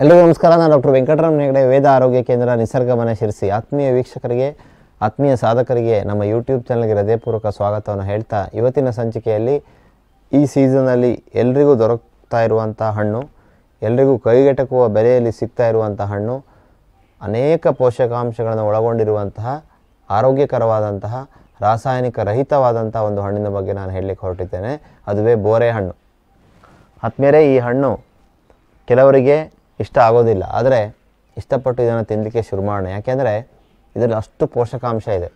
ಎಲ್ರಿಗೂ ನಮಸ್ಕಾರ ನಾನು ಡಾಕ್ಟರ್ ವೆಂಕಟರಾಮ್ ಹೆಗಡೆ ವೇದ ಆರೋಗ್ಯ ಕೇಂದ್ರ ನಿಸರ್ಗವನ ಶಿರಸಿ ಆತ್ಮೀಯ ವೀಕ್ಷಕರಿಗೆ ಆತ್ಮೀಯ ಸಾಧಕರಿಗೆ ನಮ್ಮ ಯೂಟ್ಯೂಬ್ ಚಾನಲ್ಗೆ ಹೃದಯಪೂರ್ವಕ ಸ್ವಾಗತವನ್ನು ಹೇಳ್ತಾ ಇವತ್ತಿನ ಸಂಚಿಕೆಯಲ್ಲಿ ಈ ಸೀಸನಲ್ಲಿ ಎಲ್ರಿಗೂ ದೊರಕ್ತಾ ಇರುವಂಥ ಹಣ್ಣು ಎಲ್ರಿಗೂ ಕೈಗೆಟಕುವ ಬೆಲೆಯಲ್ಲಿ ಸಿಗ್ತಾ ಇರುವಂಥ ಹಣ್ಣು ಅನೇಕ ಪೋಷಕಾಂಶಗಳನ್ನು ಒಳಗೊಂಡಿರುವಂತಹ ಆರೋಗ್ಯಕರವಾದಂತಹ ರಾಸಾಯನಿಕ ರಹಿತವಾದಂಥ ಒಂದು ಹಣ್ಣಿನ ಬಗ್ಗೆ ನಾನು ಹೇಳಲಿಕ್ಕೆ ಹೊರಟಿದ್ದೇನೆ ಅದುವೇ ಬೋರೆ ಹಣ್ಣು ಆತ್ಮೇಲೆ ಈ ಹಣ್ಣು ಕೆಲವರಿಗೆ ಇಷ್ಟ ಆಗೋದಿಲ್ಲ ಆದರೆ ಇಷ್ಟಪಟ್ಟು ಇದನ್ನು ತಿನ್ನಲಿಕ್ಕೆ ಶುರು ಮಾಡೋಣ ಯಾಕೆಂದರೆ ಇದರಲ್ಲಿ ಅಷ್ಟು ಪೋಷಕಾಂಶ ಇದೆ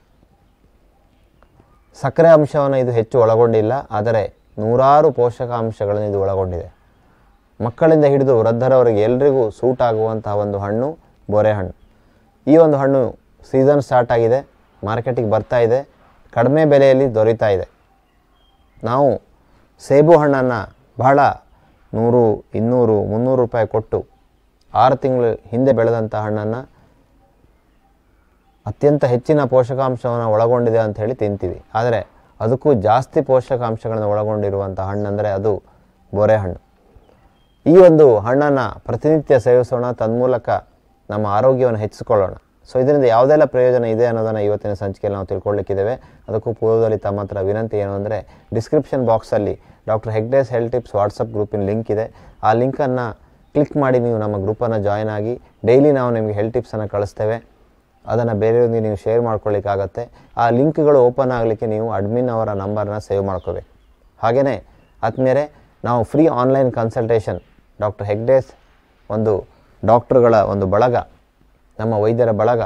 ಸಕ್ಕರೆ ಅಂಶವನ್ನು ಇದು ಹೆಚ್ಚು ಒಳಗೊಂಡಿಲ್ಲ ಆದರೆ ನೂರಾರು ಪೋಷಕಾಂಶಗಳನ್ನು ಇದು ಒಳಗೊಂಡಿದೆ ಮಕ್ಕಳಿಂದ ಹಿಡಿದು ವೃದ್ಧರವರೆಗೆ ಎಲ್ರಿಗೂ ಸೂಟ್ ಆಗುವಂತಹ ಒಂದು ಹಣ್ಣು ಬೋರೆ ಹಣ್ಣು ಈ ಒಂದು ಹಣ್ಣು ಸೀಸನ್ ಸ್ಟಾರ್ಟ್ ಆಗಿದೆ ಮಾರ್ಕೆಟಿಗೆ ಬರ್ತಾ ಇದೆ ಕಡಿಮೆ ಬೆಲೆಯಲ್ಲಿ ದೊರೀತಾ ಇದೆ ನಾವು ಸೇಬು ಹಣ್ಣನ್ನು ಬಹಳ ನೂರು ಇನ್ನೂರು ಮುನ್ನೂರು ರೂಪಾಯಿ ಕೊಟ್ಟು ಆರು ತಿಂಗಳು ಹಿಂದೆ ಬೆಳೆದಂಥ ಹಣ್ಣನ್ನು ಅತ್ಯಂತ ಹೆಚ್ಚಿನ ಪೋಷಕಾಂಶವನ್ನು ಒಳಗೊಂಡಿದೆ ಅಂತ ಹೇಳಿ ತಿಂತೀವಿ ಆದರೆ ಅದಕ್ಕೂ ಜಾಸ್ತಿ ಪೋಷಕಾಂಶಗಳನ್ನು ಒಳಗೊಂಡಿರುವಂಥ ಹಣ್ಣಂದರೆ ಅದು ಬೋರೆ ಹಣ್ಣು ಈ ಒಂದು ಹಣ್ಣನ್ನು ಪ್ರತಿನಿತ್ಯ ಸೇವಿಸೋಣ ತನ್ಮೂಲಕ ನಮ್ಮ ಆರೋಗ್ಯವನ್ನು ಹೆಚ್ಚಿಸಿಕೊಳ್ಳೋಣ ಸೊ ಇದರಿಂದ ಯಾವುದೆಲ್ಲ ಪ್ರಯೋಜನ ಇದೆ ಅನ್ನೋದನ್ನು ಇವತ್ತಿನ ಸಂಚಿಕೆಯಲ್ಲಿ ನಾವು ತಿಳ್ಕೊಳ್ಳಿಕ್ಕಿದ್ದೇವೆ ಅದಕ್ಕೂ ಪೂರ್ವದಲ್ಲಿ ತಮ್ಮ ಹತ್ರ ವಿನಂತಿ ಏನು ಅಂದರೆ ಡಿಸ್ಕ್ರಿಪ್ಷನ್ ಬಾಕ್ಸಲ್ಲಿ doctor Hegde's health tips WhatsApp ಗ್ರೂಪಿನ ಲಿಂಕ್ ಇದೆ ಆ ಲಿಂಕನ್ನು ಕ್ಲಿಕ್ ಮಾಡಿ ನೀವು ನಮ್ಮ ಗ್ರೂಪನ್ನು ಜಾಯ್ನ್ ಆಗಿ ಡೈಲಿ ನಾವು ನಿಮಗೆ ಹೆಲ್ತ್ ಟಿಪ್ಸನ್ನು ಕಳಿಸ್ತೇವೆ ಅದನ್ನು ಬೇರೆಯವ್ರಿಗೆ ನೀವು ಶೇರ್ ಮಾಡ್ಕೊಳ್ಳಿಕ್ಕಾಗತ್ತೆ ಆ ಲಿಂಕ್ಗಳು ಓಪನ್ ಆಗಲಿಕ್ಕೆ ನೀವು ಅಡ್ಮಿನ್ ಅವರ ನಂಬರ್ನ ಸೇವ್ ಮಾಡ್ಕೋಬೇಕು ಹಾಗೆಯೇ ಆದ್ಮೇಲೆ ನಾವು free online consultation doctor Hegde's ಒಂದು ಡಾಕ್ಟ್ರುಗಳ ಒಂದು ಬಳಗ ನಮ್ಮ ವೈದ್ಯರ ಬಳಗ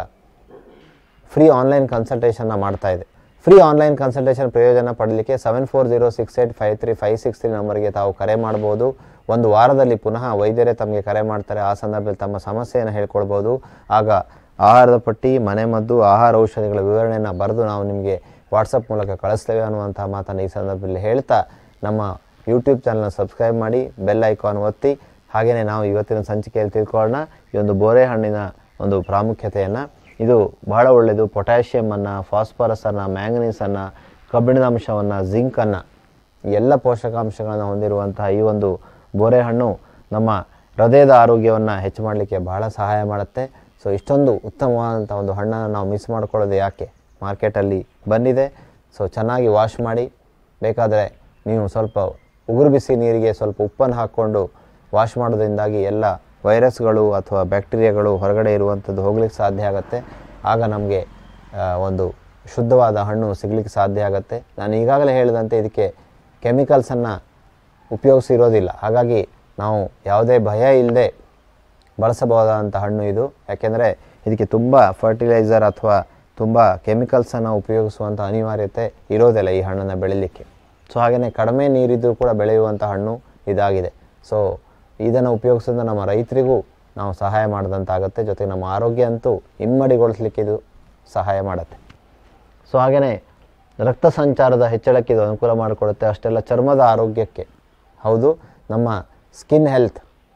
ಫ್ರೀ ಆನ್ಲೈನ್ ಕನ್ಸಲ್ಟೇಷನ್ನ ಮಾಡ್ತಾ ಇದೆ ಫ್ರೀ ಆನ್ಲೈನ್ ಕನ್ಸಲ್ಟೇಷನ್ ಪ್ರಯೋಜನ ಪಡಲಿಕ್ಕೆ seven four zero six eight five three five six three ನಂಬರ್ಗೆ ತಾವು ಕರೆ ಮಾಡ್ಬೋದು ಒಂದು ವಾರದಲ್ಲಿ ಪುನಃ ವೈದ್ಯರೇ ತಮಗೆ ಕರೆ ಮಾಡ್ತಾರೆ ಆ ಸಂದರ್ಭದಲ್ಲಿ ತಮ್ಮ ಸಮಸ್ಯೆಯನ್ನು ಹೇಳ್ಕೊಳ್ಬೋದು ಆಗ ಆಹಾರದ ಪಟ್ಟಿ ಮನೆಮದ್ದು ಆಹಾರ ಔಷಧಿಗಳ ವಿವರಣೆಯನ್ನು ಬರೆದು ನಾವು ನಿಮಗೆ ವಾಟ್ಸಪ್ ಮೂಲಕ ಕಳಿಸ್ತೇವೆ ಅನ್ನುವಂಥ ಮಾತನ್ನು ಈ ಸಂದರ್ಭದಲ್ಲಿ ಹೇಳ್ತಾ ನಮ್ಮ ಯೂಟ್ಯೂಬ್ ಚಾನಲ್ನ ಸಬ್ಸ್ಕ್ರೈಬ್ ಮಾಡಿ ಬೆಲ್ ಐಕಾನ್ ಒತ್ತಿ ಹಾಗೆಯೇ ನಾವು ಇವತ್ತಿನ ಸಂಚಿಕೆಯಲ್ಲಿ ತಿಳ್ಕೊಳ್ಳೋಣ ಈ ಒಂದು ಬೋರೆ ಹಣ್ಣಿನ ಒಂದು ಪ್ರಾಮುಖ್ಯತೆಯನ್ನು ಇದು ಬಹಳ ಒಳ್ಳೆಯದು ಪೊಟ್ಯಾಷಿಯಮನ್ನು ಫಾಸ್ಫರಸನ್ನು ಮ್ಯಾಂಗನೀಸನ್ನು ಕಬ್ಬಿಣದ ಅಂಶವನ್ನು ಜಿಂಕನ್ನು ಎಲ್ಲ ಪೋಷಕಾಂಶಗಳನ್ನು ಹೊಂದಿರುವಂತಹ ಈ ಒಂದು ಬೋರೆ ಹಣ್ಣು ನಮ್ಮ ಹೃದಯದ ಆರೋಗ್ಯವನ್ನು ಹೆಚ್ಚು ಮಾಡಲಿಕ್ಕೆ ಬಹಳ ಸಹಾಯ ಮಾಡುತ್ತೆ ಸೊ ಇಷ್ಟೊಂದು ಉತ್ತಮವಾದಂಥ ಒಂದು ಹಣ್ಣನ್ನು ನಾವು ಮಿಸ್ ಮಾಡ್ಕೊಳ್ಳೋದು ಯಾಕೆ ಮಾರ್ಕೆಟಲ್ಲಿ ಬಂದಿದೆ ಸೊ ಚೆನ್ನಾಗಿ ವಾಶ್ ಮಾಡಿ ಬೇಕಾದರೆ ನೀವು ಸ್ವಲ್ಪ ಉಗುರು ಬಿಸಿ ನೀರಿಗೆ ಸ್ವಲ್ಪ ಉಪ್ಪನ್ನು ಹಾಕ್ಕೊಂಡು ವಾಶ್ ಮಾಡೋದ್ರಿಂದಾಗಿ ಎಲ್ಲ ವೈರಸ್ಗಳು ಅಥವಾ ಬ್ಯಾಕ್ಟೀರಿಯಾಗಳು ಹೊರಗಡೆ ಇರುವಂಥದ್ದು ಹೋಗ್ಲಿಕ್ಕೆ ಸಾಧ್ಯ ಆಗುತ್ತೆ ಆಗ ನಮಗೆ ಒಂದು ಶುದ್ಧವಾದ ಹಣ್ಣು ಸಿಗಲಿಕ್ಕೆ ಸಾಧ್ಯ ಆಗುತ್ತೆ ನಾನು ಈಗಾಗಲೇ ಹೇಳಿದಂತೆ ಇದಕ್ಕೆ ಕೆಮಿಕಲ್ಸನ್ನು ಉಪಯೋಗಿಸಿರೋದಿಲ್ಲ ಹಾಗಾಗಿ ನಾವು ಯಾವುದೇ ಭಯ ಇಲ್ಲದೆ ಬಳಸಬಹುದಾದಂಥ ಹಣ್ಣು ಇದು ಯಾಕೆಂದರೆ ಇದಕ್ಕೆ ತುಂಬ ಫರ್ಟಿಲೈಸರ್ ಅಥವಾ ತುಂಬ ಕೆಮಿಕಲ್ಸನ್ನು ಉಪಯೋಗಿಸುವಂಥ ಅನಿವಾರ್ಯತೆ ಇರೋದಿಲ್ಲ ಈ ಹಣ್ಣನ್ನು ಬೆಳೀಲಿಕ್ಕೆ ಸೊ ಹಾಗೆಯೇ ಕಡಿಮೆ ನೀರಿದ್ದರೂ ಕೂಡ ಬೆಳೆಯುವಂಥ ಹಣ್ಣು ಇದಾಗಿದೆ ಸೊ ಇದನ್ನು ಉಪಯೋಗಿಸೋದ್ರಿಂದ ನಮ್ಮ ರೈತರಿಗೂ ನಾವು ಸಹಾಯ ಮಾಡಿದಂತಾಗುತ್ತೆ ಜೊತೆಗೆ ನಮ್ಮ ಆರೋಗ್ಯ ಅಂತೂ ಇಮ್ಮಡಿಗೊಳಿಸ್ಲಿಕ್ಕೆ ಇದು ಸಹಾಯ ಮಾಡುತ್ತೆ ಸೊ ಹಾಗೆಯೇ ರಕ್ತ ಸಂಚಾರದ ಹೆಚ್ಚಳಕ್ಕೆ ಇದು ಅನುಕೂಲ ಮಾಡಿಕೊಡುತ್ತೆ ಅಷ್ಟೆಲ್ಲ ಚರ್ಮದ ಆರೋಗ್ಯಕ್ಕೆ ಹೌದು ನಮ್ಮ ಸ್ಕಿನ್ ಹೆಲ್ತ್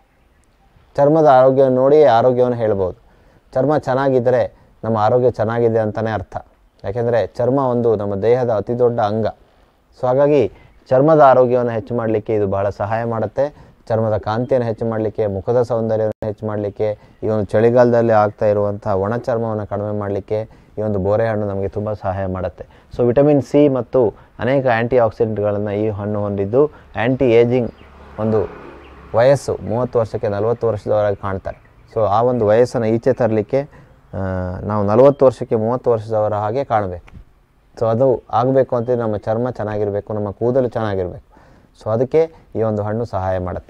ಚರ್ಮದ ಆರೋಗ್ಯವನ್ನು ನೋಡಿ ಆರೋಗ್ಯವನ್ನು ಹೇಳ್ಬೋದು ಚರ್ಮ ಚೆನ್ನಾಗಿದ್ದರೆ ನಮ್ಮ ಆರೋಗ್ಯ ಚೆನ್ನಾಗಿದೆ ಅಂತಲೇ ಅರ್ಥ ಯಾಕೆಂದರೆ ಚರ್ಮ ಒಂದು ನಮ್ಮ ದೇಹದ ಅತಿ ದೊಡ್ಡ ಅಂಗ ಸೊ ಹಾಗಾಗಿ ಚರ್ಮದ ಆರೋಗ್ಯವನ್ನು ಹೆಚ್ಚು ಮಾಡಲಿಕ್ಕೆ ಇದು ಬಹಳ ಸಹಾಯ ಮಾಡುತ್ತೆ ಚರ್ಮದ ಕಾಂತಿಯನ್ನು ಹೆಚ್ಚು ಮಾಡಲಿಕ್ಕೆ ಮುಖದ ಸೌಂದರ್ಯವನ್ನು ಹೆಚ್ಚು ಮಾಡಲಿಕ್ಕೆ ಈ ಒಂದು ಚಳಿಗಾಲದಲ್ಲಿ ಆಗ್ತಾ ಇರುವಂಥ ಒಣ ಚರ್ಮವನ್ನು ಕಡಿಮೆ ಮಾಡಲಿಕ್ಕೆ ಈ ಒಂದು ಬೋರೆ ಹಣ್ಣು ನಮಗೆ ತುಂಬ ಸಹಾಯ ಮಾಡುತ್ತೆ ಸೊ ವಿಟಮಿನ್ ಸಿ ಮತ್ತು ಅನೇಕ ಆ್ಯಂಟಿ ಆಕ್ಸಿಡೆಂಟ್ಗಳನ್ನು ಈ ಹಣ್ಣು ಹೊಂದಿದ್ದು ಆ್ಯಂಟಿ ಏಜಿಂಗ್ ಒಂದು ವಯಸ್ಸು ಮೂವತ್ತು ವರ್ಷಕ್ಕೆ ನಲವತ್ತು ವರ್ಷದವರೆಗೆ ಕಾಣ್ತಾರೆ ಸೊ ಆ ಒಂದು ವಯಸ್ಸನ್ನು ಈಚೆ ತರಲಿಕ್ಕೆ ನಾವು ನಲವತ್ತು ವರ್ಷಕ್ಕೆ ಮೂವತ್ತು ವರ್ಷದವರ ಹಾಗೆ ಕಾಣಬೇಕು ಸೊ ಅದು ಆಗಬೇಕು ಅಂತ ನಮ್ಮ ಚರ್ಮ ಚೆನ್ನಾಗಿರಬೇಕು ನಮ್ಮ ಕೂದಲು ಚೆನ್ನಾಗಿರಬೇಕು ಸೊ ಅದಕ್ಕೆ ಈ ಒಂದು ಹಣ್ಣು ಸಹಾಯ ಮಾಡುತ್ತೆ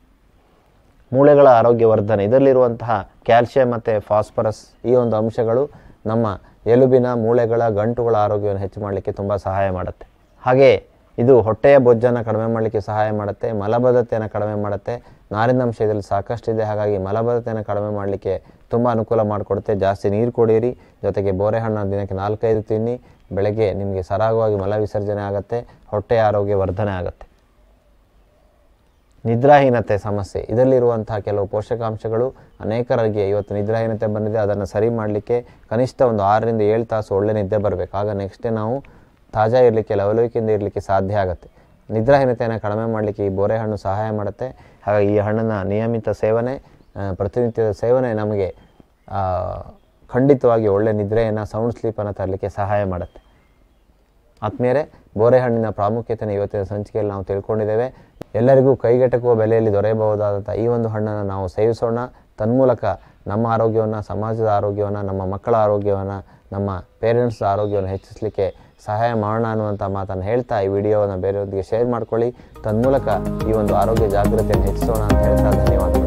ಮೂಳೆಗಳ ಆರೋಗ್ಯ ವರ್ಧನೆ ಇದರಲ್ಲಿರುವಂತಹ ಕ್ಯಾಲ್ಸಿಯಂ ಮತ್ತು ಫಾಸ್ಫರಸ್ ಈ ಒಂದು ಅಂಶಗಳು ನಮ್ಮ ಎಲುಬಿನ ಮೂಳೆಗಳ ಗಂಟುಗಳ ಆರೋಗ್ಯವನ್ನು ಹೆಚ್ಚು ಮಾಡಲಿಕ್ಕೆ ತುಂಬ ಸಹಾಯ ಮಾಡುತ್ತೆ ಹಾಗೆ ಇದು ಹೊಟ್ಟೆಯ ಬೊಜ್ಜನ್ನು ಕಡಿಮೆ ಮಾಡಲಿಕ್ಕೆ ಸಹಾಯ ಮಾಡುತ್ತೆ ಮಲಬದ್ಧತೆಯನ್ನು ಕಡಿಮೆ ಮಾಡುತ್ತೆ ನಾರಿನಾಂಶ ಇದರಲ್ಲಿ ಸಾಕಷ್ಟಿದೆ ಹಾಗಾಗಿ ಮಲಬದ್ಧತೆಯನ್ನು ಕಡಿಮೆ ಮಾಡಲಿಕ್ಕೆ ತುಂಬ ಅನುಕೂಲ ಮಾಡಿಕೊಡುತ್ತೆ ಜಾಸ್ತಿ ನೀರು ಕುಡಿಯಿರಿ ಜೊತೆಗೆ ಬೋರೆ ಹಣ್ಣು ದಿನಕ್ಕೆ ನಾಲ್ಕೈದು ತಿನ್ನಿ ಬೆಳಗ್ಗೆ ನಿಮಗೆ ಸರಾಗವಾಗಿ ಮಲ ವಿಸರ್ಜನೆ ಆಗುತ್ತೆ ಹೊಟ್ಟೆಯ ಆರೋಗ್ಯ ವರ್ಧನೆ ಆಗುತ್ತೆ ನಿದ್ರಾಹೀನತೆ ಸಮಸ್ಯೆ ಇದರಲ್ಲಿರುವಂತಹ ಕೆಲವು ಪೋಷಕಾಂಶಗಳು ಅನೇಕರಿಗೆ ಇವತ್ತು ನಿದ್ರಾಹೀನತೆ ಬಂದಿದೆ ಅದನ್ನು ಸರಿ ಮಾಡಲಿಕ್ಕೆ ಕನಿಷ್ಠ ಒಂದು ಆರರಿಂದ ಏಳು ತಾಸು ಒಳ್ಳೆ ನಿದ್ದೆ ಬರಬೇಕು ಆಗ ನೆಕ್ಸ್ಟ್ ಡೇ ನಾವು ತಾಜಾ ಇರಲಿಕ್ಕೆ ಲವಲವಿಕೆಯಿಂದ ಇರಲಿಕ್ಕೆ ಸಾಧ್ಯ ಆಗುತ್ತೆ ನಿದ್ರಾಹೀನತೆಯನ್ನು ಕಡಿಮೆ ಮಾಡಲಿಕ್ಕೆ ಈ ಬೋರೆ ಹಣ್ಣು ಸಹಾಯ ಮಾಡುತ್ತೆ ಹಾಗಾಗಿ ಈ ಹಣ್ಣನ್ನು ನಿಯಮಿತ ಸೇವನೆ ಆ, ಪ್ರತಿನಿತ್ಯದ ಸೇವನೆ ನಮಗೆ ಆ, ಖಂಡಿತವಾಗಿ ಒಳ್ಳೆ ನಿದ್ರೆಯನ್ನು ಸೌಂಡ್ ಸ್ಲೀಪನ್ನು ತರಲಿಕ್ಕೆ ಸಹಾಯ ಮಾಡುತ್ತೆ ಆತ್ಮೀಯರೇ ಬೋರೆಹಣ್ಣಿನ ಪ್ರಾಮುಖ್ಯತೆಯನ್ನು ಇವತ್ತಿನ ಸಂಚಿಕೆಯಲ್ಲಿ ನಾವು ತಿಳ್ಕೊಂಡಿದ್ದೇವೆ ಎಲ್ಲರಿಗೂ ಕೈಗೆಟಕುವ ಬೆಲೆಯಲ್ಲಿ ದೊರೆಯಬಹುದಾದಂಥ ಈ ಒಂದು ಹಣ್ಣನ್ನು ನಾವು ಸೇವಿಸೋಣ ತನ್ಮೂಲಕ ನಮ್ಮ ಆರೋಗ್ಯವನ್ನು ಸಮಾಜದ ಆರೋಗ್ಯವನ್ನು ನಮ್ಮ ಮಕ್ಕಳ ಆರೋಗ್ಯವನ್ನು ನಮ್ಮ ಪೇರೆಂಟ್ಸ್ ಆರೋಗ್ಯವನ್ನು ಹೆಚ್ಚಿಸಲಿಕ್ಕೆ ಸಹಾಯ ಮಾಡೋಣ ಅನ್ನುವಂಥ ಮಾತನ್ನು ಹೇಳ್ತಾ ಈ ವಿಡಿಯೋವನ್ನು ಬೇರೆಯವರಿಗೆ ಶೇರ್ ಮಾಡ್ಕೊಳ್ಳಿ ತನ್ಮೂಲಕ ಈ ಒಂದು ಆರೋಗ್ಯ ಜಾಗೃತಿಯನ್ನು ಹೆಚ್ಚಿಸೋಣ ಅಂತ ಹೇಳ್ತಾ ಧನ್ಯವಾದಗಳು